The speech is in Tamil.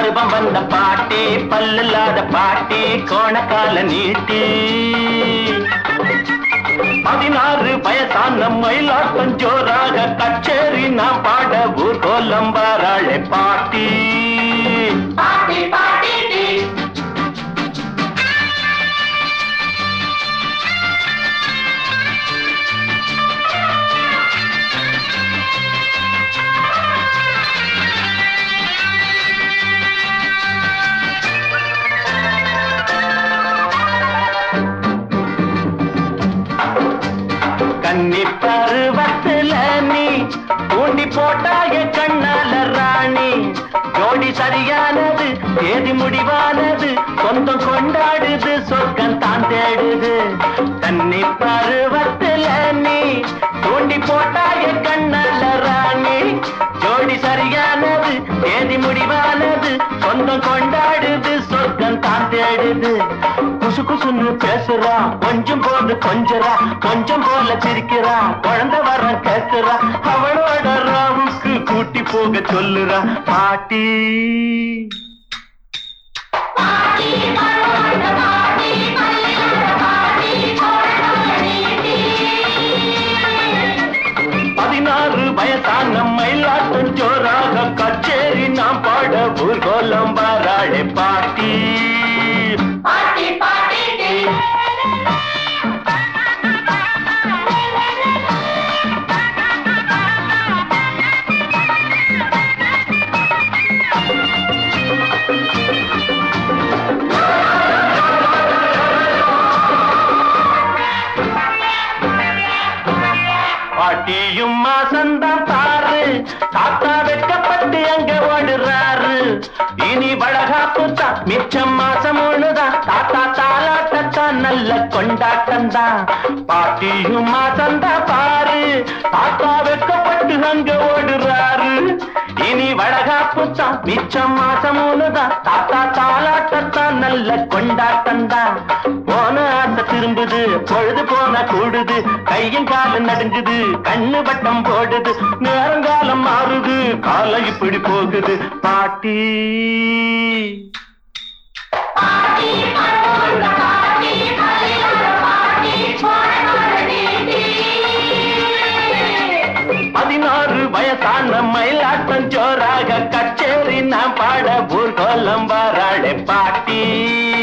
பருவம் வந்த பாட்டி பல்லில்லாத பாட்டி கோணக்கால நீட்டி பதினாறு வயசான மயிலாட்டம் ஜோராக கச்சேரி நான் பாட ஊர் கோலம் வராளே பாட்டி பாட்டி பாட்டி டீ கன்னி பருவத்துல நீ தூண்டி போட்டாய கண்ணால ராணி ஜோடி சரியானது தேதி முடிவானது சொந்தம் கொண்டாடுது சொர்க்கம் தான் தேடுது கன்னி பருவத்துல நீ தூண்டி போட்டாய கண்ணால ராணி ஜோடி சரியானது தேதி முடிவானது சொந்தம் கொண்டாடுது சொர்க்கம் தான் தேடுது குசு குசுன்னு பேசுறா கொஞ்சம் போது கொஞ்சரா கொஞ்சம் போல சிரிக்கிறா குழந்தை வர கேக்குறா அவளோட ராவுக்கு கூட்டி போக சொல்லுறா பாட்டி பாட்டி பருவந்த பாட்டி பல்லில்லாத பாட்டி கோணக்கால நீட்டி பதினாறு வயசான மயிலாட்டம் ஜோராக கச்சேரி நாம் பாட ஊர்கோலம் வராளே பாட்டி பாட்டி பாட்டி டீ பாட்டியும் மாசந்தான் தாரு தாத்தா வெட்கப்பட்டு அங்க ஓடுறாரு இனி வளகாப்பு தான் மிச்சம் மாசம் ஒண்ணுதான் தாத்தா தாலாட்டத்தான் நல்ல கொண்டாட்டம் தான் பாட்டியும் மாசந்தான் பாரு தாத்தா வெட்கப்பட்டு அங்க ஓடுறாரு இனி வளகாப்பு தான் மிச்சம் மாசம் ஒண்ணுதான் தாத்தா தாலாட்டத்தான் நல்ல கொண்டாட்டம் தான் போன ஆசை திரும்புது பொழுது போன கூடுது கையும் காலம் நடுங்குது கண்ணு வட்டம் போடுது நேரங்காலம் மாறுது காலம் இப்படி போகுது பாட்டி பாட்டி பருவந்த பாட்டி பல்லில்லாத பாட்டி கோணக்கால நீட்டி பதினாறு வயசான மயிலாட்டம் ஜோராக கச்சேரி நான் பாட ஊர்கோலம் வராளே பாட்டி